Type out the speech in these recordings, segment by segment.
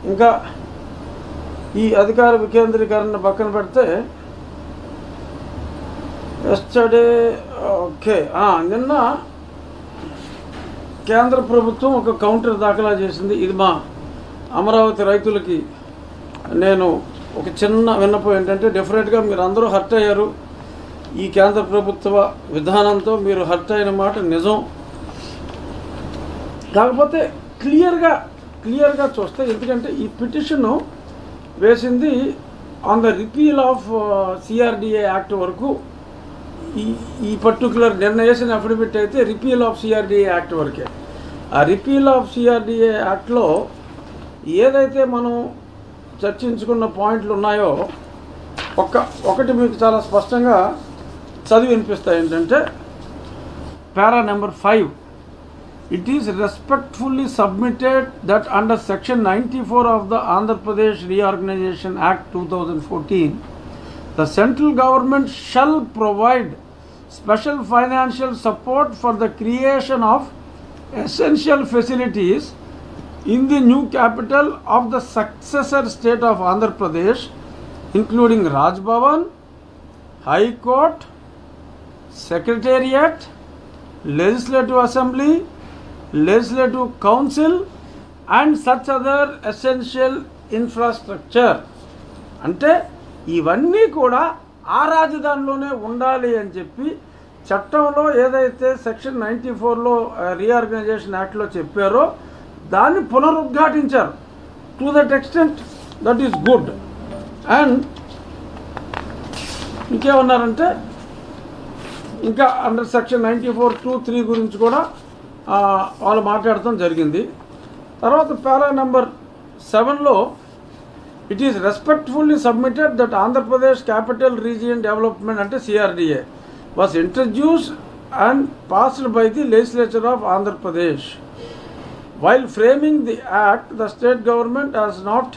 ఇంకా ఈ అధికార వికేంద్రీకరణ పక్కన పెడితే ఎస్టర్డే ఓకే ఆ, నిన్న కేంద్ర ప్రభుత్వం ఒక కౌంటర్ దాఖలా చేసింది ఇది మా అమరావతి రైతులకి నేను ఒక చిన్న విన్నపం ఏంటంటే డెఫినెట్గా మీరు అందరూ హర్ట్ అయ్యారు ఈ కేంద్ర ప్రభుత్వ విధానంతో మీరు హర్ట్ అయిన మాట నిజం కాకపోతే క్లియర్గా క్లియర్గా చూస్తే ఎందుకంటే ఈ పిటిషన్ వేసింది on the repeal of CRDA act వరకు ఈ ఈ పర్టికులర్ నిన్న వేసిన అఫిడవిట్ అయితే రిపీల్ ఆఫ్ సిఆర్డిఏ యాక్ట్ వరకే ఆ రిపీల్ ఆఫ్ సిఆర్డిఏ యాక్ట్లో ఏదైతే మనం చర్చించుకున్న పాయింట్లు ఉన్నాయో ఒక ఒకటి మీకు చాలా స్పష్టంగా చదివి వినిపిస్తాయి ఏంటంటే para number five it is respectfully submitted that under section 94 of the andhra pradesh reorganization act 2014 the central government shall provide special financial support for the creation of essential facilities in the new capital of the successor state of andhra pradesh including raj bhavan high court secretariat legislative assembly legislative council and such other essential infrastructure అంటే ఇవన్నీ కూడా ఆ రాజధానిలోనే ఉండాలి అని చెప్పి చట్టంలో ఏదైతే section ninety ఫోర్లో రీఆర్గనైజేషన్ యాక్ట్లో చెప్పారో దాన్ని పునరుద్ఘాటించారు to that extent that is good and ఇంకేమన్నారంటే ఇంకా under section ninety four two three గురించి కూడా ఆ, వాళ్ళు మాట్లాడటం జరిగింది తర్వాత పారా నెంబర్ సెవెన్లో it is respectfully submitted that Andhra Pradesh capital region development అంటే CRDA was introduce and passed by the legislature of Andhra Pradesh while framing the act the state government has not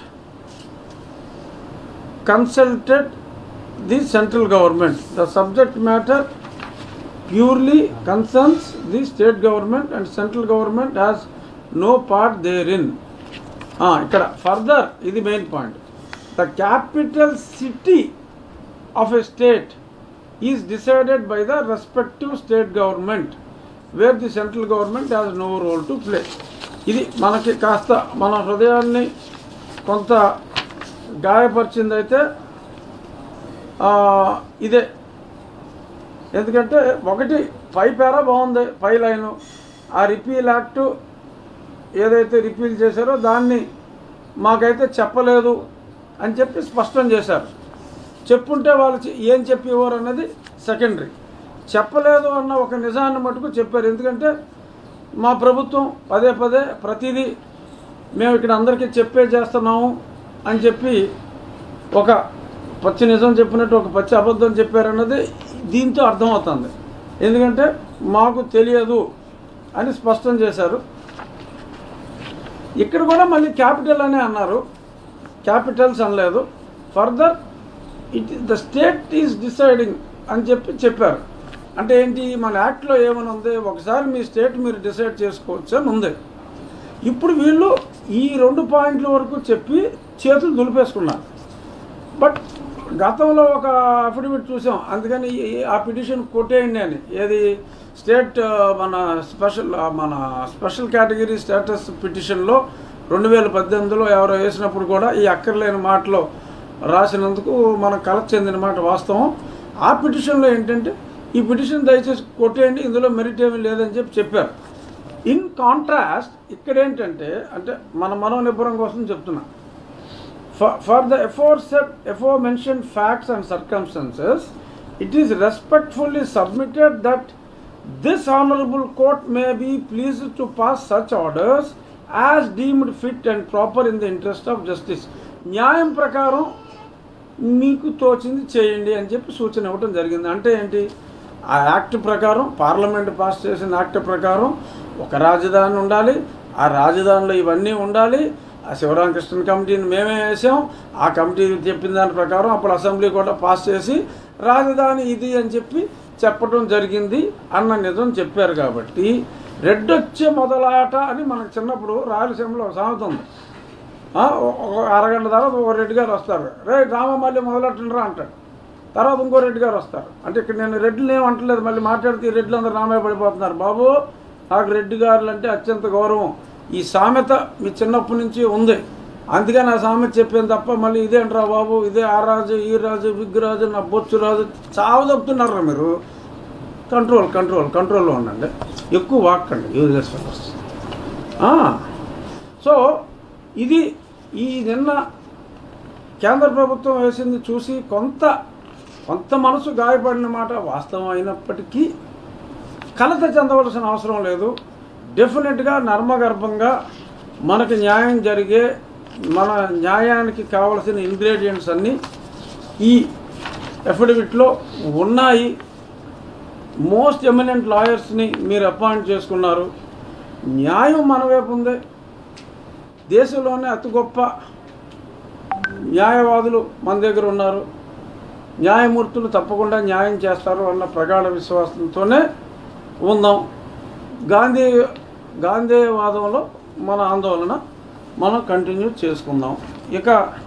consulted the central government. The subject matter purely concerns the state government and central government has no part therein. Ah, ఇక్కడ further ఇది main point the capital city of a state is decided by the respective state government where the central government has no role to play ఇది మనకి కాస్త మన హృదయాన్ని కొంత గాయపరిచిందైతే ఆ, ఇదే ఎందుకంటే ఒకటి పై పేరా బాగుంది పై లైను ఆ రిపీల్ యాక్ట్ ఏదైతే రిపీల్ చేశారో దాన్ని మాకైతే చెప్పలేదు అని చెప్పి స్పష్టం చేశారు చెప్పుంటే వాళ్ళు చె- ఏం చెప్పేవారు అన్నది సెకండరీ చెప్పలేదు అన్న ఒక నిజాన్ని మటుకు చెప్పారు ఎందుకంటే మా ప్రభుత్వం పదే పదే ప్రతిదీ మేము ఇక్కడ అందరికీ చెప్పే చేస్తున్నాము అని చెప్పి ఒక పచ్చి నిజం చెప్పినట్టు ఒక పచ్చి అబద్ధం చెప్పారన్నది దీంతో అర్థమవుతుంది ఎందుకంటే మాకు తెలియదు అని స్పష్టం చేశారు ఇక్కడ కూడా మళ్ళీ క్యాపిటల్ అనే అన్నారు క్యాపిటల్స్ అనలేదు further it the state is deciding అని చెప్పి చెప్పారు అంటే ఏంటి మన యాక్ట్లో ఏమని ఉంది ఒకసారి మీ స్టేట్ మీరు డిసైడ్ చేసుకోవచ్చు అని ఉంది ఇప్పుడు వీళ్ళు ఈ రెండు పాయింట్ల వరకు చెప్పి చేతులు దులిపేసుకున్నారు బట్ గతంలో ఒక అఫిడవిట్ చూసాం అందుకని ఈ- ఆ పిటిషన్ కొట్టేయండి అని ఏది స్టేట్ ఆ, మన స్పెషల్ ఆ, మన స్పెషల్ కేటగిరీ స్టేటస్ పిటిషన్లో రెండు వేల పద్దెనిమిదిలో ఎవరో వేసినప్పుడు కూడా ఈ అక్కర్లేని మాటలో రాసినందుకు మనం కలెక్ట్ చెందిన మాట వాస్తవం ఆ పిటిషన్లో ఏంటంటే ఈ పిటిషన్ దయచేసి కొట్టేయండి ఇందులో మెరిట్ ఏమీ లేదని చెప్పి చెప్పారు ఇన్ కాంట్రాస్ట్ ఇక్కడ ఏంటంటే అంటే మన మనోనిబ్బరం కోసం చెప్తున్నా For, for the aforesaid, aforementioned facts and circumstances, it is respectfully submitted that this honorable court may be pleased to pass such orders as deemed fit and proper in the interest of justice. న్యాయం ప్రకారం మీకు తోచింది చేయండి అని చెప్పి సూచన ఇవ్వడం జరిగింది అంటే ఏంటి ఆ యాక్ట్ ప్రకారం పార్లమెంట్ పాస్ చేసిన యాక్ట్ ప్రకారం ఒక రాజధాని ఉండాలి ఆ రాజధానిలో ఇవన్నీ ఉండాలి ఆ శివరామకృష్ణ కమిటీని మేమే వేసాం ఆ కమిటీ చెప్పిన దాని ప్రకారం అప్పుడు అసెంబ్లీ కూడా పాస్ చేసి రాజధాని ఇది అని చెప్పి చెప్పడం జరిగింది అన్న నిజం చెప్పారు కాబట్టి రెడ్డొచ్చే మొదలాట అని మనకు చిన్నప్పుడు రాయలసీమలో ఒక సామెత ఉంది ఆ, ఒక అరగంట తర్వాత ఒక రెడ్డి గారు వస్తారు రే రామ మళ్ళీ మొదలెట్టండిరా అంటాడు తర్వాత ఇంకో రెడ్డి గారు వస్తారు అంటే ఇక్కడ నేను రెడ్డిని ఏం అంటలేదు మళ్ళీ మాట్లాడితే ఈ రెడ్లు అందరూ నామే పడిపోతున్నారు బాబు నాకు రెడ్డి గారులు అంటే అత్యంత గౌరవం ఈ సామెత మీ చిన్నప్పటి నుంచి ఉంది అందుకని ఆ సామెత చెప్పాను తప్ప మళ్ళీ ఇదేంట్రా బాబు ఇదే ఆ రాజు ఈ రాజు బిగ్ రాజు నా బొచ్చు రాజు చావు చెప్తున్నారా మీరు కంట్రోల్ కంట్రోల్ కంట్రోల్లో ఉండండి ఎక్కువ వాక్కండి యూజ్లెస్ ఫెలోస్ సో ఇది ఈ నిన్న కేంద్ర ప్రభుత్వం వేసింది చూసి కొంత కొంత మనసు గాయపడిన మాట వాస్తవం అయినప్పటికీ కలత చెందవలసిన అవసరం లేదు డెఫినెట్గా నర్మగర్భంగా మనకి న్యాయం జరిగే మన న్యాయానికి కావలసిన ఇంగ్రీడియంట్స్ అన్నీ ఈ ఎఫిడవిట్లో ఉన్నాయి మోస్ట్ ఎమినెంట్ లాయర్స్ని మీరు అపాయింట్ చేసుకున్నారు న్యాయం మన వైపు ఉంది దేశంలోనే అతి గొప్ప న్యాయవాదులు మన దగ్గర ఉన్నారు న్యాయమూర్తులు తప్పకుండా న్యాయం చేస్తారు అన్న ప్రగాఢ విశ్వాసంతోనే ఉందాం గాంధీ గాంధీవాదంలో మన ఆందోళన మనం కంటిన్యూ చేసుకుందాం ఇక